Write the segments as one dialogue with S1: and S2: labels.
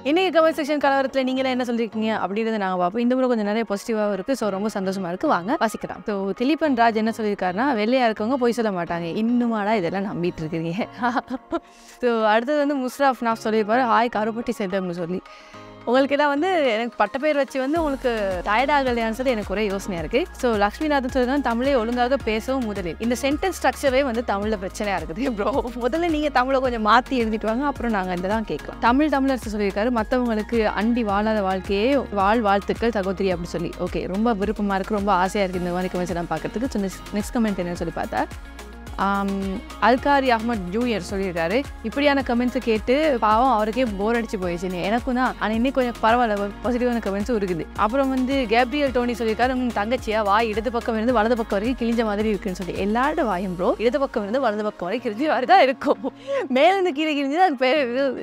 S1: இன்னைக்கு comment section கலவரத்தில் நீங்களே என்ன சொல்லியிருக்கீங்க அப்படின்றத நாங்கள் பார்ப்போம் இந்த முறை கொஞ்சம் நிறைய பாசிட்டிவாகவும் இருக்குது ஸோ ரொம்ப சந்தோஷமா இருக்குது வாங்க வாசிக்கலாம் ஸோ திலீபன் ராஜ் என்ன சொல்லியிருக்காருன்னா வெள்ளையா இருக்கவங்க போய் சொல்ல மாட்டாங்க இன்னுமாடா இதெல்லாம் நம்பிட்டு இருக்கிறீங்க ஸோ அடுத்தது வந்து முஸ்ராஃப் நான் சொல்லியிருப்பாரு ஹாய் கருப்பட்டி செல்வம்னு சொல்லி உங்களுக்கு எல்லாம் வந்து எனக்கு பட்டப்பேர் வச்சு வந்து உங்களுக்கு டயர்டாகலையான்னு சொல்லி எனக்கு ஒரே யோசனையாக இருக்குது ஸோ லக்ஷ்மிநாதன் சொல்லி தமிழை ஒழுங்காக பேசவும் முதலில் இந்த சென்டென்ஸ் ஸ்ட்ரக்சரே வந்து தமிழில் பிரச்சனையாக இருக்குது ப்ரோ முதல்ல நீங்கள் தமிழை கொஞ்சம் மாற்றி எழுதிட்டு வாங்க அப்புறம் நாங்கள் இந்த தான் கேட்கலாம் தமிழ் தமிழரசு சொல்லியிருக்காரு மற்றவங்களுக்கு அண்டி வாழாத வாழ்க்கையே வாழ் வாழ்த்துக்கள் சகோதரி அப்படின்னு சொல்லி ஓகே ரொம்ப விருப்பமாக இருக்குது ரொம்ப ஆசையாக இருக்குது இந்த மாதிரி கமெண்ட்ஸ் எல்லாம் பார்க்கறதுக்கு ஸோ நெக்ஸ்ட் கமெண்ட் என்னன்னு சொல்லி பார்த்தா ஆம், அல்காரி அஹ்மத் ஜூனியர் சொல்லியிருக்காரு இப்படியான கமெண்ட்ஸை கேட்டு பாவம் அவருக்கே போர் அடிச்சு போயிடுச்சுன்னு எனக்கும் தான் ஆனால் இன்னும் கொஞ்சம் பரவாயில்ல பாசிட்டிவான கமெண்ட்ஸும் இருக்குது அப்புறம் வந்து கேப்ரியல் டோனி சொல்லியிருக்காரு உங்க தங்கச்சியா வாய் இடது பக்கம் இருந்து வலது பக்கம் வரைக்கும் கிழிஞ்ச மாதிரி இருக்குன்னு சொல்லி எல்லாரோட வாயும் ப்ரோ இடது பக்கம் இருந்து வலது பக்கம் வரைக்கும் கிழிஞ்ச மாதிரி தான் இருக்கும் மேலேருந்து கீழே கிழிஞ்சு அது பேர்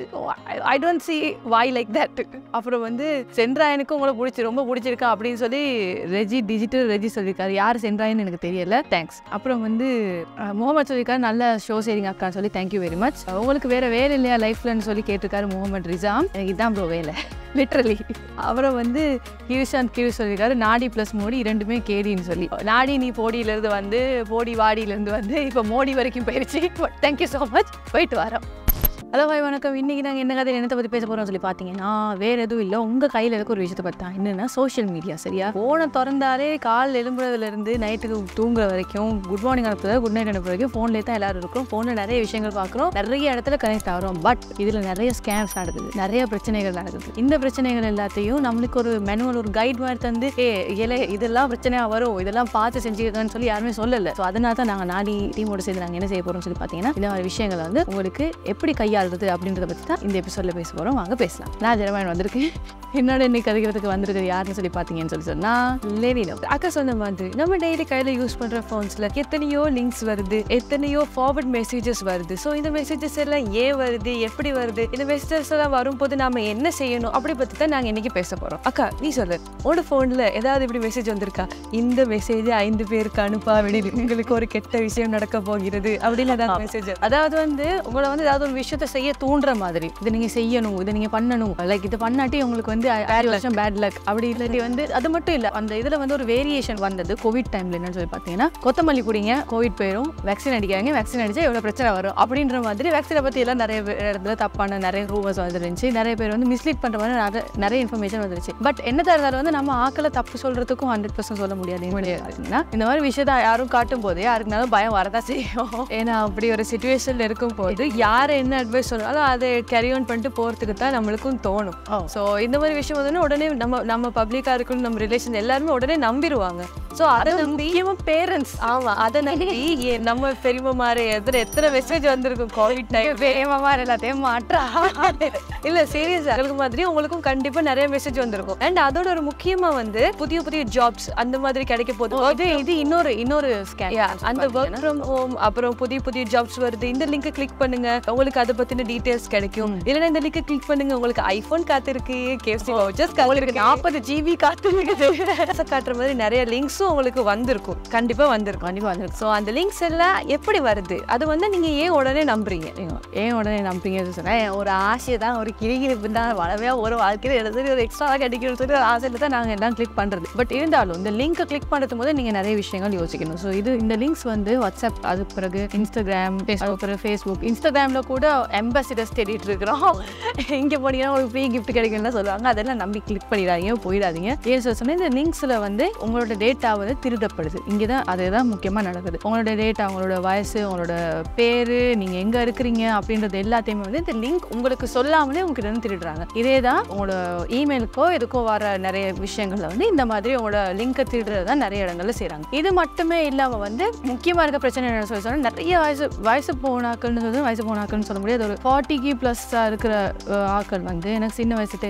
S1: I don't see why like that அப்புறம் வந்து சென்ட்ராயனுக்கும் உங்களை பிடிச்சி ரொம்ப பிடிச்சிருக்கா அப்படின்னு சொல்லி ரெஜி டிஜிட்டல் ரெஜி சொல்லியிருக்காரு யார் சென்ட்ராயன்னு எனக்கு தெரியல தேங்க்ஸ் அப்புறம் வந்து அஹ், முகமது சொல்லியிருக்காரு நல்ல ஷோ சரிங்க அக்கான்னு சொல்லி தேங்க்யூ வெரி மச் உங்களுக்கு வேற வேலை இல்லையா லைஃப்லன்னு சொல்லி கேட்டிருக்காரு முகமது ரிசாம் எனக்கு இதான் ப்ரோ வேலை லிட்ரலி அப்புறம் வந்து கிருஷாந்த் கிரு சொல்லியிருக்காரு நாடி ப்ளஸ் மோடி இரண்டுமே கேடின்னு சொல்லி நாடி நீ போடியிலேருந்து வந்து போடி வாடியிலேருந்து வந்து இப்போ மோடி வரைக்கும் போயிருச்சு தேங்க்யூ ஸோ மச் போயிட்டு வரோம் ஹலோ பாய் வணக்கம் இன்றைக்கி நாங்கள் என்ன கதை என்னத்தை பற்றி பேச போகிறோம் சொல்லி பார்த்தீங்கன்னா வேறு எதுவும் இல்லை உங்கள் கையில் இருக்க ஒரு விஷயத்தை பற்றி தான் என்னென்னா சோஷியல் மீடியா சரியா ஃபோனை திறந்தாலே கால் எழும்புறதுலேருந்து நைட்டுக்கு தூங்குற வரைக்கும் குட் மார்னிங் அனுப்புறது குட் நைட் அனுப்புற வரைக்கும் ஃபோன்லேயே தான் எல்லாரும் இருக்கும் ஃபோனில் நிறைய விஷயங்கள் பார்க்குறோம் நிறைய இடத்துல கனெக்ட் ஆகிறோம் பட் இதில் நிறைய ஸ்கேம்ஸ் நடக்குது நிறைய பிரச்சனைகள் நடக்குது இந்த பிரச்சனைகள் எல்லாத்தையும் நம்மளுக்கு ஒரு மேனுவல் ஒரு கைட் மாதிரி தந்து ஏ இலை இதெல்லாம் பிரச்சனையாக வரும் இதெல்லாம் பார்த்து செஞ்சுக்கன்னு சொல்லி யாருமே சொல்லலை ஸோ அதனால தான் நாங்கள் நாடி டீமோட சேர்ந்து நாங்கள் என்ன செய்ய போகிறோம்னு சொல்லி பார்த்தீங்கன்னா இந்த மாதிரி விஷயங்களை வந்து உங்களுக்கு எப்படி கையாளுறது அப்படின்றத பற்றி தான் இந்த எபிசோடில் பேச போகிறோம் வாங்க பேசலாம் நான் ஜெரமாயன் வந்திருக்கேன் என்னோட இன்னைக்கு கதைக்கிறதுக்கு வந்திருக்கிறது யாருன்னு சொல்லி பார்த்தீங்கன்னு சொல்லி சொன்னால் லேடினோ அக்கா சொன்ன மாதிரி நம்ம டெய்லி கையில் யூஸ் பண்ணுற ஃபோன்ஸில் எத்தனையோ லிங்க்ஸ் வருது எத்தனையோ ஃபார்வர்ட் மெசேஜஸ் வருது ஸோ இந்த மெசேஜஸ் எல்லாம் ஏன் வருது எப்படி வருது இந்த மெசேஜஸ் எல்லாம் வரும்போது நாம என்ன செய்யணும் அப்படி பற்றி தான் நாங்கள் இன்னைக்கு பேச போகிறோம் அக்கா நீ சொல்லு உன்னோட ஃபோனில் ஏதாவது இப்படி மெசேஜ் வந்திருக்கா இந்த மெசேஜ் ஐந்து பேருக்கு அனுப்பா விடு உங்களுக்கு ஒரு கெட்ட விஷயம் நடக்க போகிறது அப்படின்னு ஏதாவது மெசேஜ் அதாவது வந்து உங்களை வந்து ஏதாவது ஒரு விஷயத்தை செய்ய தூண்டுற மாதிரி இதை நீங்க செய்யணும் இதை நீங்க பண்ணணும் லைக் இது பண்ணாட்டி உங்களுக்கு வந்து ஆறு வருஷம் பேட் லக் அப்படி இல்லாட்டி வந்து அது மட்டும் இல்ல அந்த இதுல வந்து ஒரு வேரியேஷன் வந்தது கோவிட் டைம்ல என்னன்னு சொல்லி பார்த்தீங்கன்னா கொத்தமல்லி குடிங்க கோவிட் போயிடும் வேக்சின் அடிக்காங்க வேக்சின் அடிச்சா எவ்வளவு பிரச்சனை வரும் அப்படின்ற மாதிரி வேக்சினை பத்தி எல்லாம் நிறைய வே- இடத்துல தப்பான நிறைய ரூமர்ஸ் வந்துருந்துச்சு நிறைய பேர் வந்து மிஸ்லீட் பண்ற மாதிரி நிறைய- நிறைய இன்ஃபர்மேஷன் வந்துருச்சு பட் என்னதான் இருந்தாலும் வந்து நம்ம ஆக்களை தப்பு சொல்றதுக்கும் ஹண்ட்ரட் பர்சன்ட் சொல்ல முடியாது முடியாதுன்னா இந்த மாதிரி விஷயத்த யாரும் காட்டும் போது யாருக்குனாலும் பயம் வரதான் செய்யும் ஏன்னா அப்படி ஒரு சுச்சுவேஷன்ல இருக்கும் போது யார் என்ன அட்வைஸ் சொன்னாலும் அதை கேரி ஆன் பண்ணிட்டு போறதுக்கு தான் நம்மளுக்கும் தோணும் ஸோ இந்த மாதிரி விஷயம் வந்து உடனே நம்ம நம்ம பப்ளிக்கா இருக்கணும் நம்ம ரிலேஷன் எல்லாருமே உடனே நம்பிடுவாங்க ஸோ அதை நம்பி பேரண்ட்ஸ் ஆமா அதை நம்பி ஏ- நம்ம பெரியம்மா மாதிரி எத்தனை எத்தனை மெசேஜ் வந்திருக்கும் கோவிட் டைம் பெரியம்மா மாதிரி எல்லாத்தையும் மாற்றா இல்ல சீரியஸ் உங்களுக்கு மாதிரி உங்களுக்கும் கண்டிப்பா நிறைய மெசேஜ் வந்திருக்கும் அண்ட் அதோட ஒரு முக்கியமா வந்து புதிய புதிய ஜாப்ஸ் அந்த மாதிரி கிடைக்க போகுது இது இது இன்னொரு இன்னொரு ஸ்கேம் அந்த ஒர்க் ஃப்ரம் ஹோம் அப்புறம் புதிய புதிய ஜாப்ஸ் வருது இந்த லிங்க் கிளிக் பண்ணுங்க உங்களுக்கு அதை பத்தின டீடைல்ஸ் கிடைக்கும் இல்லைன்னா இந்த லிங்க் கிளிக் பண்ணுங்க உங்களுக்கு ஐபோன் காத்திருக்கு கேஎஃப்சி வவுச்சர்ஸ் உங்களுக்கு நாற்பது ஜிபி காத்திருக்குது காட்டுற மாதிரி நிறைய லிங்க்ஸும் உங்களுக்கு வந்திருக்கும் கண்டிப்பா வந்திருக்கும் கண்டிப்பா வந்திருக்கும் ஸோ அந்த லிங்க்ஸ் எல்லாம் எப்படி வருது அது வந்து நீங்க ஏன் உடனே நம்புறீங்க ஏன் உடனே நம்புறீங்கன்னு சொன்னா ஒரு ஆசை தான் ஒரு கிளிகிழிப்பு தான் வளவே ஒரு வாழ்க்கையில் எடுத்து ஒரு எக்ஸ்ட்ரா கிடைக்கணும்னு சொல்லி ஒரு ஆசையில் தான் நாங்கள் எல்லாம் கிளிக் பண்ணுறது பட் இருந்தாலும் இந்த லிங்க்கை கிளிக் பண்ணுறது போது நீங்கள் நிறைய விஷயங்கள் யோசிக்கணும் ஸோ இது இந்த லிங்க்ஸ் வந்து வாட்ஸ்அப் அது பிறகு இன்ஸ்டாகிராம் அது பிறகு ஃபேஸ்புக் இன்ஸ்டாகிராமில் கூட எம்பாசிடர்ஸ் தேடிட்டு இருக்கிறோம் இங்கே போனீங்கன்னா உங்களுக்கு ஃப்ரீ கிஃப்ட் கிடைக்கும்னு சொல்லுவாங்க அதெல்லாம் நம்பி கிளிக் பண்ணிடாதீங்க போயிடாதீங்க ஏன் சொல்ல சொன்னால் இந்த லிங்க்ஸில் வந்து உங்களோட டேட்டா வந்து திருடப்படுது இங்கே தான் அதுதான் முக்கியமாக நடக்குது உங்களோட டேட்டா உங்களோட வயசு உங்களோட பேர் நீங்கள் எங்கே இருக்கிறீங்க அப்படின்றது எல்லாத்தையுமே வந்து இந்த லிங்க் உங்களுக்கு சொல்லாமலே உங்ககிட்ட இருந்து திருடுறாங்க இதே தான் உங்களோட இமெயிலுக்கோ எதுக்கோ வர நிறைய விஷயங்கள்ல வந்து இந்த மாதிரி உங்களோட லிங்கை திருடுறது தான் நிறைய இடங்கள்ல செய்கிறாங்க இது மட்டுமே இல்லாமல் வந்து முக்கியமாக இருக்க பிரச்சனை என்ன சொல்லி சொன்னால் நிறைய வயசு வயசு போனாக்கள்னு சொல்லி வயசு போனாக்கள்னு சொல்ல முடியாது ஒரு ஃபார்ட்டிக்கு ப்ளஸ்ஸாக இருக்கிற அஹ், ஆட்கள் வந்து எனக்கு சின்ன வயசு தெரியாது இது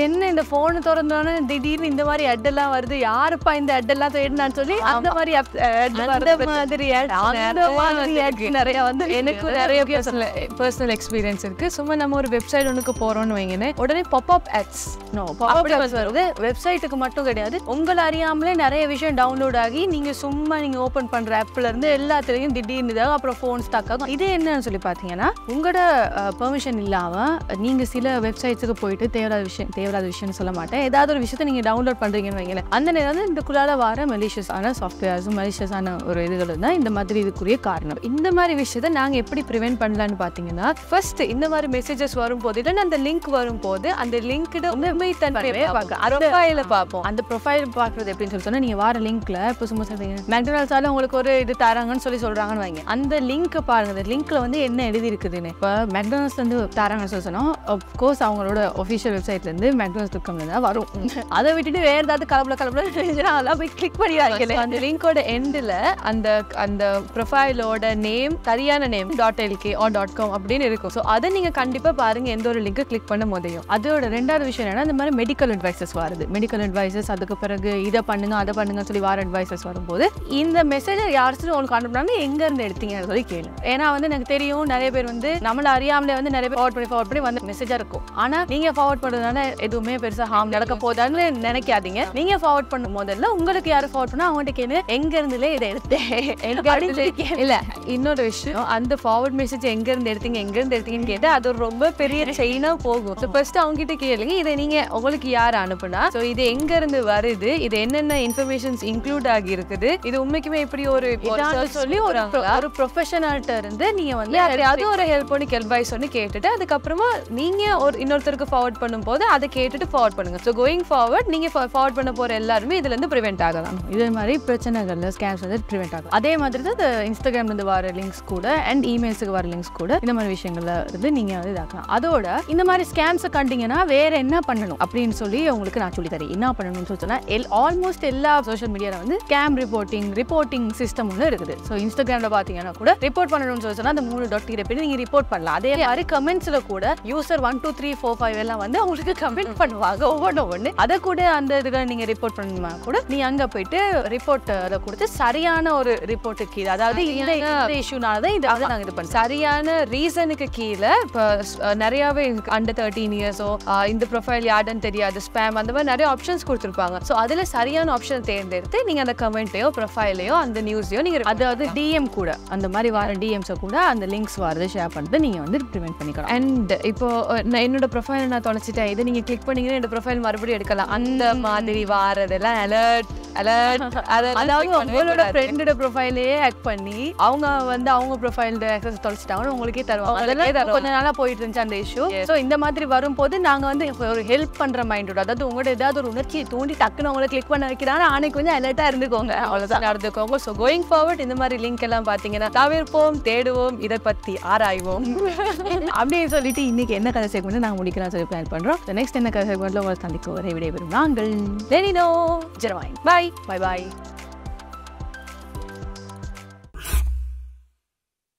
S1: என்ன இந்த ஃபோன் திறந்தோன்னே திடீர்னு இந்த மாதிரி ad எல்லாம் வருது யாருப்பா இந்த ad எல்லாம் தேடினான்னு சொல்லி அந்த மாதிரி app- ad
S2: அந்த
S1: வருது.
S2: மாதிரி ads
S1: அந்த
S2: நிறைய
S1: மாதிரி ads
S2: வந்திருக்கு.
S1: நிறைய வந்து
S2: எனக்கு நிறைய பர்சனல் பர்சனல் எக்ஸ்பீரியன்ஸ் இருக்கு சும்மா நம்ம ஒரு வெப்சைட் ஒன்றுக்கு போறோம்னு வைங்கன்னு உடனே பாப்அப் ஆட்ஸ்
S1: நோ
S2: அப்படி
S1: பாப்பப் வருது வெப்சைட்டுக்கு மட்டும் கிடையாது உங்களை அறியாமலே நிறைய விஷயம் டவுன்லோட் ஆகி நீங்க சும்மா நீங்க ஓபன் பண்ற ஆப்ல இருந்து எல்லாத்துலயும் திடீர்னு இதாகும் அப்புறம் ஃபோன் ஸ்டாக் ஆகும் இது என்னன்னு சொல்லி பார்த்தீங்கன்னா உங்களோட பெர்மிஷன் இல்லாம நீங்க சில வெப்சைட்ஸுக்கு போயிட்டு தேவையான விஷயம் தேவையான விஷயம்னு சொல்ல மாட்டேன் ஏதாவது ஒரு விஷயத்தை நீங்க டவுன்லோட் பண்றீங்கன்னு வைங்களேன் அந்த நேரம் வந்து இதுக்குள்ளால வர மெலிஷியஸான சாஃப்ட்வேர்ஸும் மெலிஷியஸான ஒரு இதுகள் தான் இந்த மாதிரி இதுக்குரிய காரணம் இந்த மாதிரி விஷயத்தை நாங்க எப்படி ப்ரிவென்ட் பண்ணலாம்னு பார்த்தீங்கன்னா ஃபர்ஸ்ட் இந்த மாதிரி மெசேஜஸ் வரும்போது இல்லைன்னா அந்த லிங்க் வரும்போது அந்த லிங்க்ட உண்மை தன்மையை பார்க்க ப்ரொஃபைல பார்ப்போம் அந்த ப்ரொஃபைல் பார்க்குறது எப்படின்னு சொல்லி சொன்னா நீங்க வார லிங்க்ல இப்போ சும்மா சொல்றீங்க மெக்டனால்ஸால உங்களுக்கு ஒரு இது தராங்கன்னு சொல்லி சொல்றாங்கன்னு வைங்க அந்த லிங்க் பாருங்க அந்த லிங்க்ல வந்து என்ன எழுதி இருக்குதுன்னு இப்போ மெக்டனால்ஸ் வந்து தராங்கன்னு சொல்லி சொன்னா கோர்ஸ் அவங்களோட ஒஃபிஷியல் வெப்சைட்ல இருந்து மெக்டனால்ஸ் துக்கம்ல தான் வரும் அதை விட்டுட்டு வேற ஏதாவது கலப்பல கலப்பல இருந்துச்சுன்னா அதெல்லாம் போய் கிளிக் பண்ணிடாங்க அந்த லிங்கோட எண்டில் அந்த அந்த ப்ரொஃபைலோட நேம் சரியான name dot LK R dot com அப்படின்னு இருக்கும் ஸோ அதை நீங்கள் கண்டிப்பாக பாருங்க எந்த ஒரு லிங்க் கிளிக் பண்ண முடியும் அதோட ரெண்டாவது விஷயம் என்னன்னா இந்த மாதிரி மெடிக்கல் அட்வைசஸ் வருது மெடிக்கல் அட்வைசஸ் அதுக்கு பிறகு இதை பண்ணுங்க அதை பண்ணுங்கன்னு சொல்லி வார அட்வைசஸ் வரும்போது இந்த மெசேஜை யாராச்சும் உங்களுக்கு அனுப்புனாங்க எங்க இருந்து எடுத்தீங்கன்னு சொல்லி கேளு ஏன்னா வந்து எனக்கு தெரியும் நிறைய பேர் வந்து நம்மள அறியாமலே வந்து நிறைய பேர் ஃபார்வர்ட் பண்ணி ஃபார்வர்ட் பண்ணி வந்து மெசேஜா இருக்கும் ஆனா நீங்க ஃபார்வர்ட் பண்றதுனால எதுவுமே பெருசா ஹார்ம் நடக்க போதான்னு நினைக்காதீங்க நீங்க ஃபார்வர்ட் பண்ணும் முதல்ல உங்களுக்கு யாரு ஃபார்வர்ட் பண்ணா அவங்ககிட்ட கேளு எங்க இருந்துலே இதை எடுத்தேன் எங்க அப்படின்னு சொல்லி கேளு.
S2: இல்ல இன்னொரு விஷயம் அந்த ஃபார்வர்ட் மெசேஜ் எங்க இருந்து எடுத்தீங்க எங்க இருந்து எடுத்தீங்கன்னு கேட்டு அது ஒரு ரொம்ப பெரிய செயினா போகும் ஸோ ஃபர்ஸ்ட் அவங்க கிட்ட கேளுங்க இதை நீங்க உங்களுக்கு யார் அனுப்புனா ஸோ இது எங்க இருந்து வருது இது என்னென்ன இன்ஃபர்மேஷன்ஸ் இன்க்ளூட் ஆகி இருக்குது இது உண்மைக்குமே இப்படி ஒரு
S1: இதான்னு சொல்லி ஒரு pro- ஒரு ப்ரொஃபஷனல்ட்ட இருந்து நீங்க வந்து
S2: யாரையாவது ஒரு ஹெல்ப் பண்ணி அட்வைஸ் ஒன்று கேட்டுட்டு அதுக்கப்புறமா நீங்க ஒரு இன்னொருத்தருக்கு ஃபார்வர்ட் பண்ணும்போது அதை கேட்டுட்டு ஃபார்வர்ட் பண்ணுங்க ஸோ கோயிங் ஃபார்வர்ட் நீங்க ஃபார்வர்ட் பண்ண போற எல்லாருமே இதுல இருந்து ப்ரிவென்ட் ஆகலாம்
S1: இதே மாதிரி பிரச்சனைகள்ல ஸ்கேம்ஸ் வந்து ப்ரிவெண்ட் ஆகும் அதே மாதிரி தான் இந்த இன்ஸ்டாகிராம்ல இருந்து வர லிங்க்ஸ் கூட அண்ட் இமெயில்ஸுக்கு வர லிங்க்ஸ் கூட இந்த மாதிரி விஷயங்கள்ல இருந்து நீங்க வந்து இதாக்கலாம் அதோட இந்த மாதிரி ஸ்கேம்ஸை கண்டிங்கன்னா வேற என்ன பண்ணணும் அப்படின்னு சொல்லி உங்களுக்கு நான் சொல்லி தரேன் என்ன பண்ணணும்னு சொல்லி சொன்னா எல் ஆல்மோஸ்ட் எல்லா சோஷியல் மீடியாவில் வந்து ஸ்கேம் ரிப்போர்ட்டிங் ரிப்போர்ட்டிங் சிஸ்டம் ஒன்று இருக்குது ஸோ இன்ஸ்டாகிராம்ல பார்த்தீங்கன்னா கூட ரிப்போர்ட் பண்ணணும்னு சொல்லி சொன்னா அந்த மூணு டாட் கீழே போய் நீங்க ரிப்போர்ட் பண்ணலாம் அதே மாதிரி கமெண்ட்ஸ்ல கூட user one two three four five எல்லாம் வந்து அவங்களுக்கு கமெண்ட் பண்ணுவாங்க ஒவ்வொன்று ஒன்று அதை கூட அந்த இதுகளை நீங்க ரிப்போர்ட் பண்ணணுமா கூட நீ அங்க போயிட்டு ரிப்போர்ட் அதை கொடுத்து சரியான ஒரு ரிப்போர்ட்டுக்கு இது அதாவது இந்த இந்த இஷ்யூனால தான் இது அதை நாங்கள் இது பண்ணோம்
S2: சரியான ரீசனுக்கு கீழே இப்போ நிறையாவே அண்டர் தேர்ட்டீன் இயர்ஸோ இந்த ப்ரொஃபைல் யாருன்னு தெரியாது ஸ்பேம் அந்த மாதிரி நிறைய ஆப்ஷன்ஸ் கொடுத்துருப்பாங்க ஸோ அதில் சரியான ஆப்ஷன் தேர்ந்தெடுத்து நீங்கள் அந்த கமெண்ட்டையோ ப்ரொஃபைலையோ அந்த நியூஸையோ நீங்கள்
S1: அதாவது டிஎம் கூட அந்த மாதிரி வர டிஎம்ஸை கூட அந்த லிங்க்ஸ் வரது ஷேர் பண்ணிட்டு நீங்க வந்து ப்ரிவென்ட் பண்ணிக்கலாம்
S2: அண்ட் இப்போ அஹ், நான் என்னோட ப்ரொஃபைல் நான் தொலைச்சிட்டேன் இதை நீங்கள் கிளிக் பண்ணீங்கன்னா என்னோட ப்ரொஃபைல் மறுபடியும் எடுக்கலாம் அந்த மாதிரி வாரதெல்லாம் அலர்ட் அலர்ட்
S1: அதாவது உங்களோட ஃப்ரெண்டோட ப்ரொஃபைலே ஹேக் பண்ணி அவங்க வந்து அவங்க ப்ரொஃபைல் ஆக்சஸ் தொலைச்சிட்டாங்கன்னு உங்களுக்கே தருவாங்க
S2: உங்களுக்கே
S1: அதெல்லாம்
S2: தருவாங்க.
S1: கொஞ்ச நாளா போயிட்டு இருந்துச்சு அந்த இஷ்யூ ஸோ இந்த மாதிரி வரும்போது நாங்க வந்து இப்ப ஒரு ஹெல்ப் பண்ற மைண்டோட அதாவது உங்களோட ஏதாவது ஒரு உணர்ச்சியை தூண்டி டக்குன்னு உங்களை கிளிக் பண்ண வைக்கிறாங்க ஆனைக்கு கொஞ்சம் அலர்ட்டா இருந்துக்கோங்க அவ்வளவுதான்
S2: நடந்துக்கோங்க ஸோ கோயிங் ஃபார்வர்ட் இந்த மாதிரி லிங்க் எல்லாம் பார்த்தீங்கன்னா தவிர்ப்போம் தேடுவோம் இதை பற்றி ஆராய்வோம்
S1: அப்படியே சொல்லிட்டு இன்னைக்கு என்ன கதை செக்மெண்ட் நாங்க முடிக்கலாம் சொல்லி பிளான் பண்றோம் நெக்ஸ்ட் என்ன கதை செக்மெண்ட்ல உங்களை சந்திக்க ஒரே விடைபெறும் நாங்கள்
S2: லெனினோ
S1: ஜெரவாயின்
S2: பாய்
S1: பை பாய்